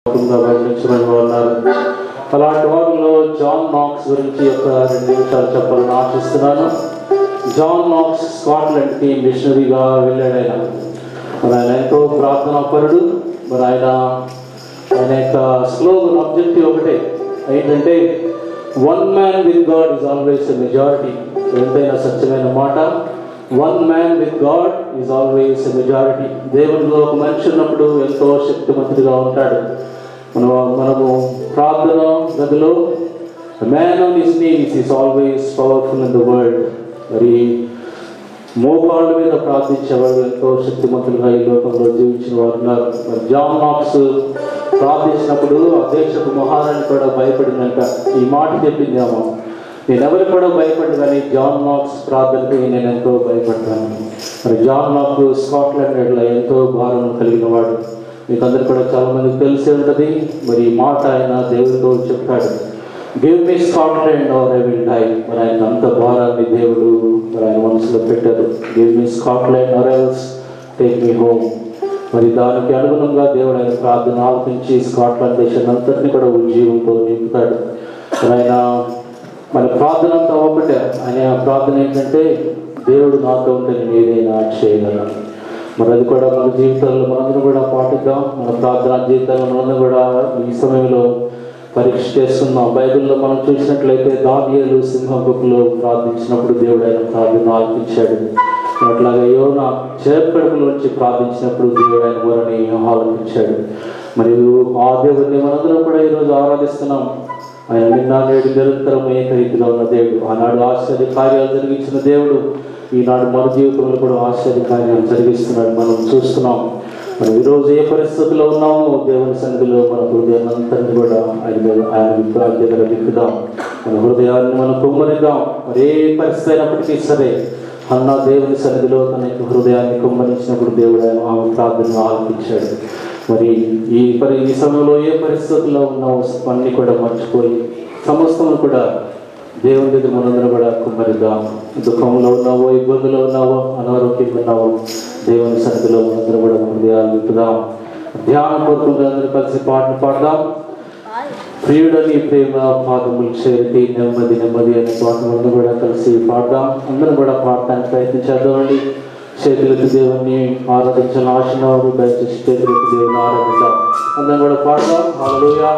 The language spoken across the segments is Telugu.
గా వర్ణించమని ఉన్నారు అలాంటి వారిలో జాన్ నాక్స్ గురించి ఒక రెండు నిమిషాలు చెప్పాలని ఆశిస్తున్నాను జాన్ నాక్స్ స్కాట్లాండ్కి మిషనరీగా వెళ్ళాడు ఆయన మరి ఆయన ఎంతో ప్రార్థనా పరుడు మరి ఆయన ఆయన యొక్క స్లోగన్ ఆబ్జెక్టివ్ ఒకటే ఏంటంటే one man with God is always a majority ఎంతైనా సత్యమైన మాట one man with God is always a majority దేవునిలో ఒక మనిషి ఉన్నప్పుడు ఎంతో శక్తిమంతుడిగా ఉంటాడు మనం మనము ప్రార్థన గదిలో man on his knees is always powerful in the world మరి మోకాళ్ళ మీద ప్రార్థించేవాడు ఎంతో శక్తిమంతులుగా ఈ లోకంలో జీవించిన వారు ఉన్నారు మరి జాన్ నాక్స్ ప్రార్థించినప్పుడు ఆ దేశపు మహారాణి కూడా భయపడిందంట ఈ మాట చెప్పింది ఆమె నేను ఎవరు కూడా భయపడి కానీ జాన్ నాక్స్ ప్రార్థనకి నేను ఎంతో భయపడతాను మరి జాన్ నాక్ స్కాట్లాండ్ ఎంతో భారం కలిగిన వాడు మీకు అందరు కూడా చాలా మందికి తెలిసి ఉంటుంది మరి ఈ మాట ఆయన దేవుడితో చెప్పాడు give me Scotland or I will die మరి ఆయన అంత భారాన్ని దేవుడు మరి ఆయన మనసులో పెట్టారు give me Scotland or else take me home మరి దానికి అనుగుణంగా దేవుడు ఆయన ప్రార్థన ఆలపించి స్కాట్లాండ్ దేశాన్ని అంతటిని కూడా ఉజ్జీవంతో నింపుతాడు మరి ఆయన మన ప్రార్థన అంతా ఒకటే ఆయన ప్రార్థన ఏంటంటే దేవుడు నాతో ఉంటే నేను ఏదైనా చేయగలను మరి అది కూడా మన జీవితాల్లో మనందరం కూడా పాటిద్దాం మన ప్రార్థన జీవితాల్లో మనందరం కూడా ఈ సమయంలో పరీక్ష చేస్తున్నాం బైబిల్లో మనం చూసినట్లయితే దానియలు సింహపుకులో ప్రార్థించినప్పుడు దేవుడు ఆయన ప్రార్థన ఆలపించాడు అట్లాగే యోన చేపడుకులోంచి ప్రార్థించినప్పుడు దేవుడు ఆయన వారిని ఆలపించాడు మరియు ఆ దేవుడిని మనందరం కూడా ఈరోజు ఆరాధిస్తున్నాం ఆయన నిన్న నేడు నిరంతరం ఏకరీతిలో ఉన్న దేవుడు ఆనాడు ఆశ్చర్య కార్యాలు జరిగించిన దేవుడు ఈనాడు మన జీవితంలో కూడా ఆశ్చర్య కార్యాలు జరిగిస్తున్నాడు మనం చూస్తున్నాం మనం ఈరోజు ఏ పరిస్థితిలో ఉన్నామో దేవుని సన్నిధిలో మన హృదయాన్ని అంతటిని కూడా ఆయన మీద ఆయన విగ్రహాల దగ్గర విప్పుదాం మన హృదయాన్ని మనం కుమ్మరిద్దాం మరి ఏ పరిస్థితి అయినప్పటికీ సరే అన్న దేవుని సన్నిధిలో తన యొక్క హృదయాన్ని కుమ్మరించినప్పుడు దేవుడు ఆయన ఆమె ప్రార్థనను ఆలపించాడు మరి ఈ పరి ఈ సమయంలో ఏ పరిస్థితుల్లో ఉన్నామో అన్ని కూడా మర్చిపోయి సమస్తము కూడా దేవుని దగ్గర మనందరం కూడా కుమ్మరిద్దాం దుఃఖంలో ఉన్నావో ఇబ్బందులో ఉన్నావో అనారోగ్యంగా ఉన్నావో దేవుని సన్నిధిలో మనందరం కూడా మన హృదయాలు విప్పుదాం ధ్యానం కోరుకుంటూ అందరూ కలిసి పాటలు పాడదాం ప్రియుడని ప్రేమ పాదములు చేరితే నెమ్మది నెమ్మది అనే పాటలను కూడా కలిసి పాడదాం అందరం కూడా పాడటానికి ప్రయత్నం చేద్దామండి చేతులకి దేవుణ్ణి ఆరాధించాలని ఆశనవారు దయచేసి చేతులకి దేవుని ఆరాధిద్దాం అందరం కూడా పాడదాం హల్లెలూయా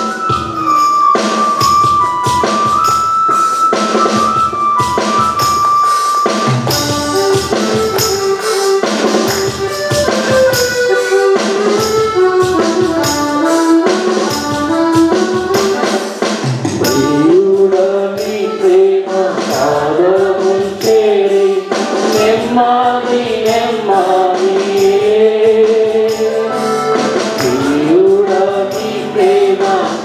ప్రియుడని ప్రేమ పాదములు చేరి నెమ్మది నెమ్మది ప్రియుడని ప్రేమ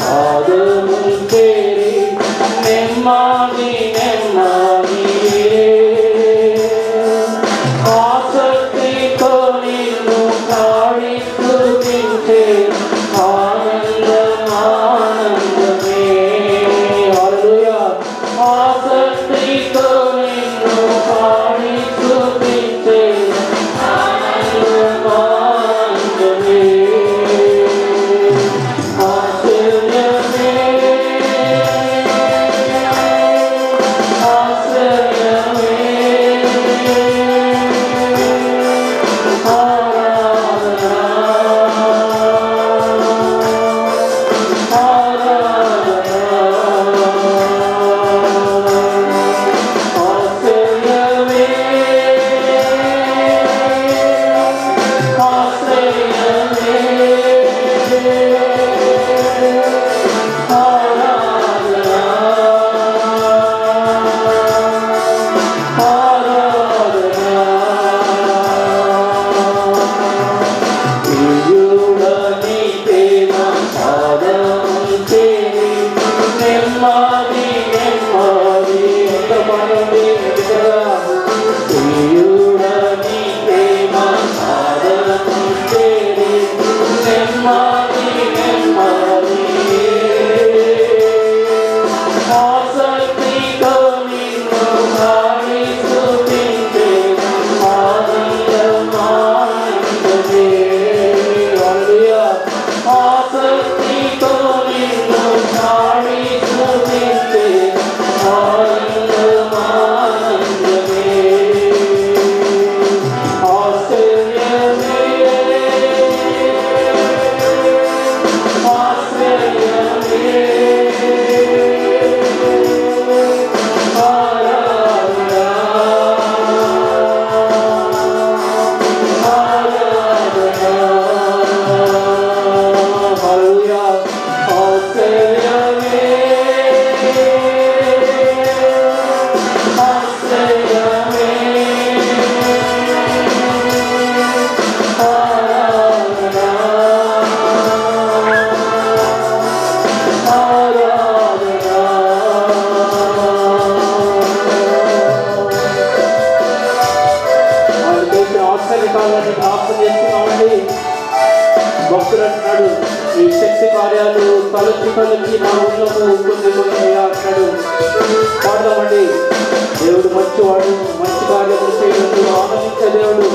ఆయన చేసిన ఆశ్చర్య కాలాన్ని జ్ఞాపకం చేసుకున్నామండి భక్తుడు అంటున్నాడు ఈ శక్తి కార్యాలు తలచి తలచి నా ఉన్నము పొందిపోయినాయా అంటాడు పాడదామండి దేవుడు మంచివాడు మంచి కార్యములు చేయడంలో ఆనందించే దేవుడు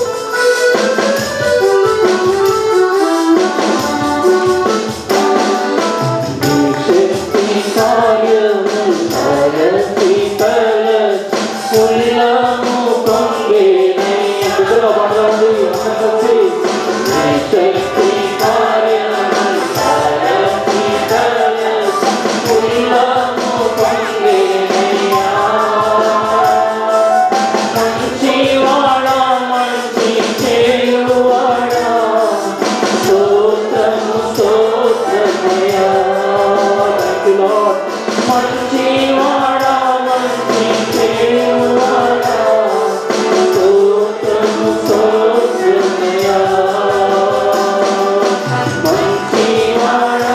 నీ శక్తి కార్యము తలచి తలచి ఉన్నము పొందిపోయినాయా. బిడ్డగా పాడదామండి అందరం కలిసి నీ శక్తి కార్యము తలచి తలచి ఉన్నము పొందిపోయినాయా. మంచివాడా మంచి చేయువాడా స్తోత్రము స్తోత్రమయ్యా Thank you, Lord. మంచివాడా మంచి చేయువాడా స్తోత్రము స్తోత్రమయ్యా మంచివాడా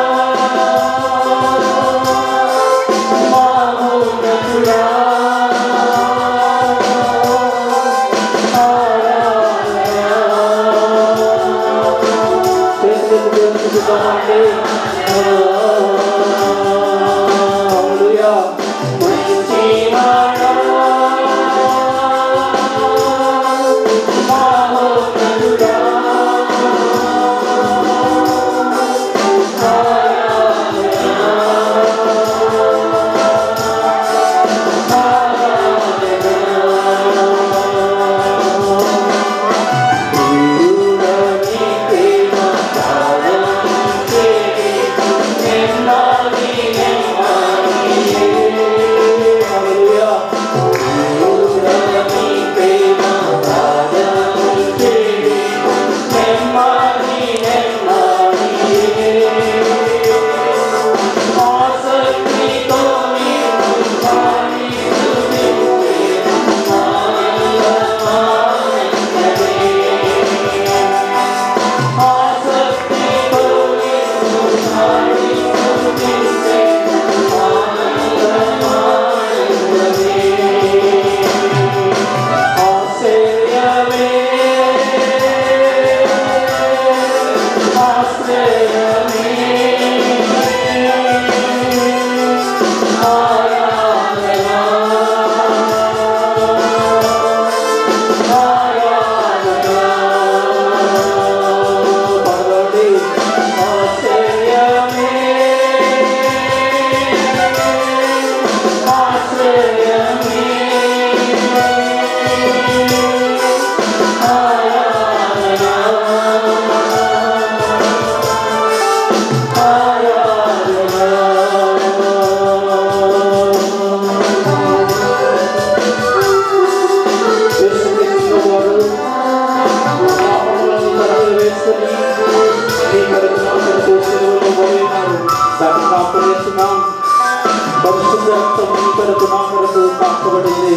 పరిశుద్ధ రక్తం నీ కొరకు నా కొరకు కాకబడింది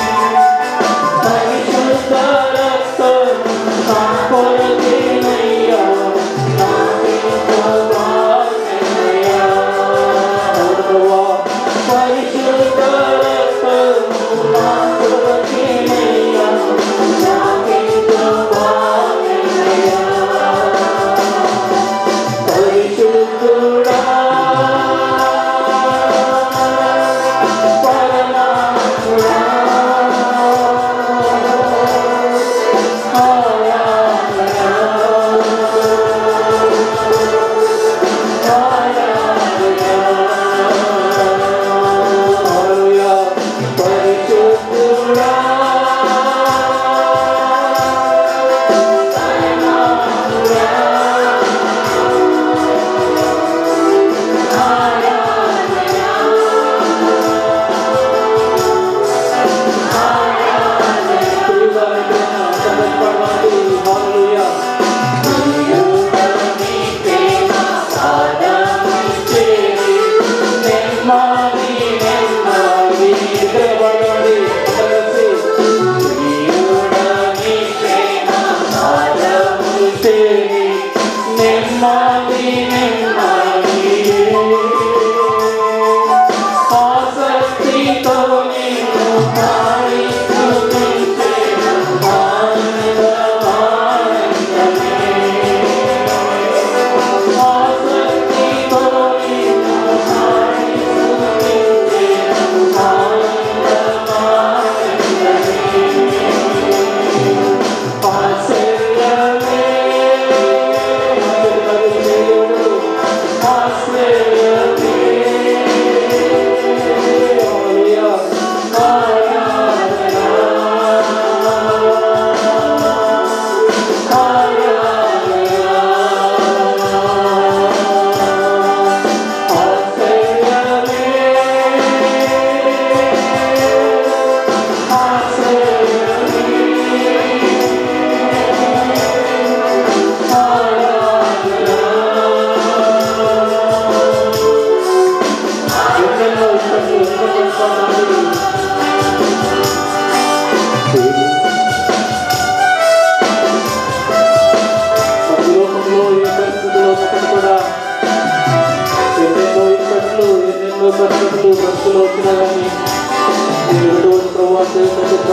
పరిశుద్ధ రక్తం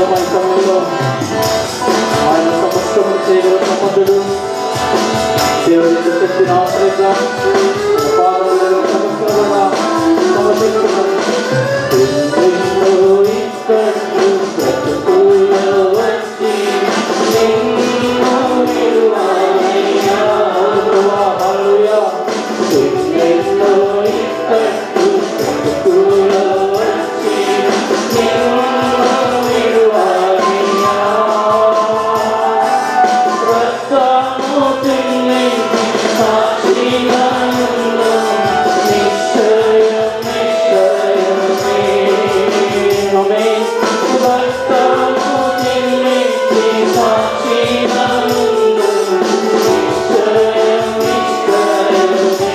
స్తోత్రం ఈ సమయంలో ఆయన సమస్తము చేయగల సమర్థుడు దేవుని యొక్క శక్తిని ఆశ్రయిద్దాం పాదములలో సమస్తము కూడా సమర్పించుకుందాం. ఎన్నెన్నో ఇక్కట్లు బ్రతుకులలో వచ్చి నిన్ను విడువనయ్యా. ప్రభువా, హల్లెలూయా. ఎన్నెన్నో ఇక్కట్లు బ్రతుకులలో వచ్చి నిన్ను విడువనయ్యా. రక్తము చెల్లించి సాక్షిగా ఉండు. నిశ్చయం, నిశ్చయమే. ఆమేన్. రక్తము చెల్లించి సాక్షిగా ఉండు. నిశ్చయం, నిశ్చయమే.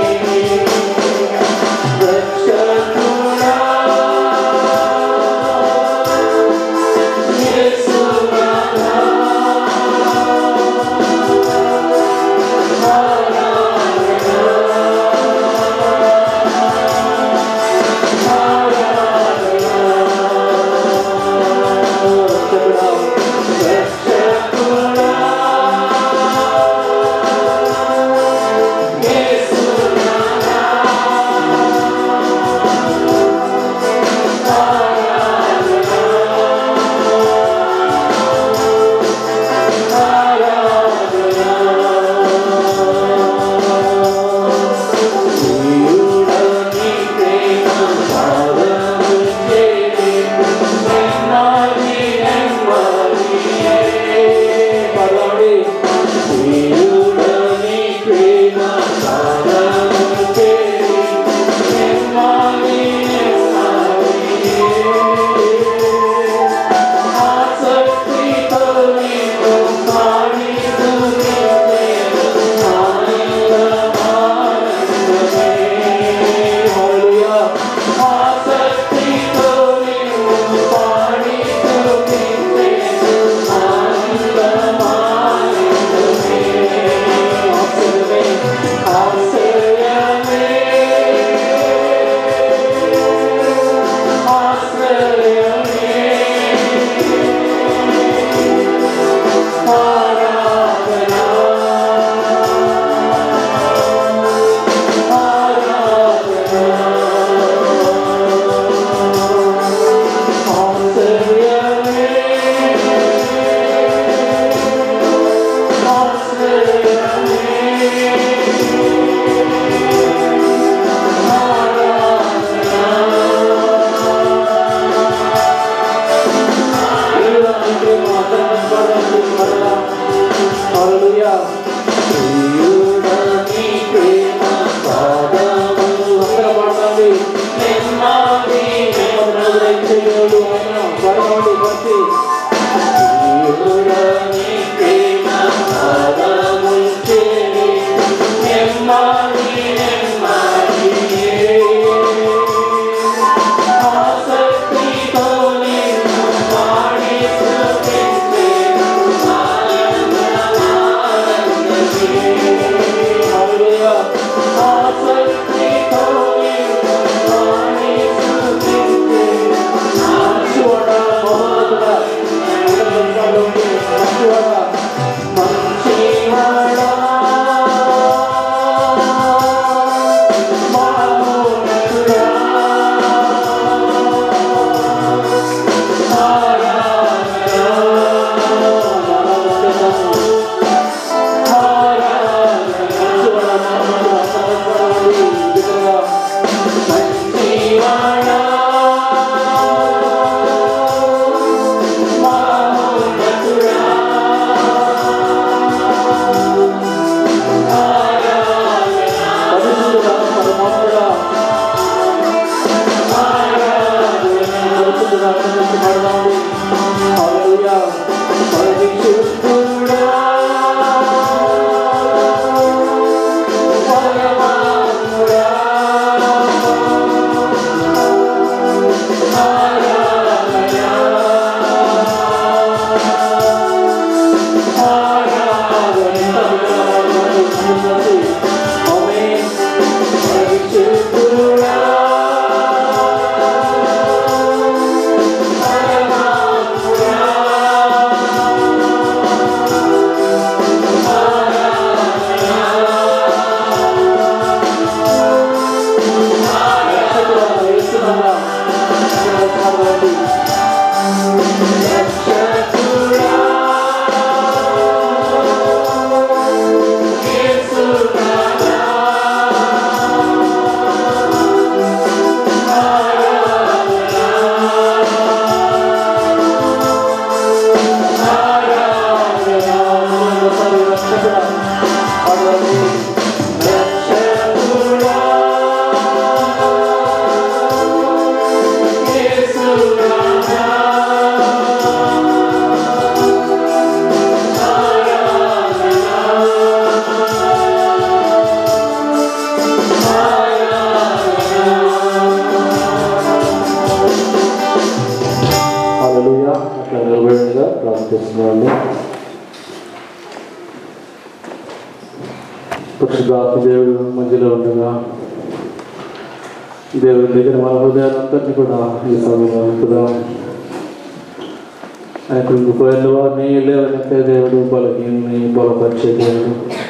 రక్షకుడా, యేసునాథా, Amen. పాడండి రక్షకుడా యేసునాథా హల్లెలూయా అట్లా నిలబడిగా ప్రార్థిస్తున్నాను పరిశుద్ధాత్మ దేవుడు మధ్యలో ఉండగా దేవుడి దగ్గర మన హృదయాలంతటినీ కూడా ఈ సమయంలో ఉంచుదాం ఆయన కృంగిపోయిన వారిని లేవనెత్తే దేవుడు బలహీనని బలపరిచే దేవుడు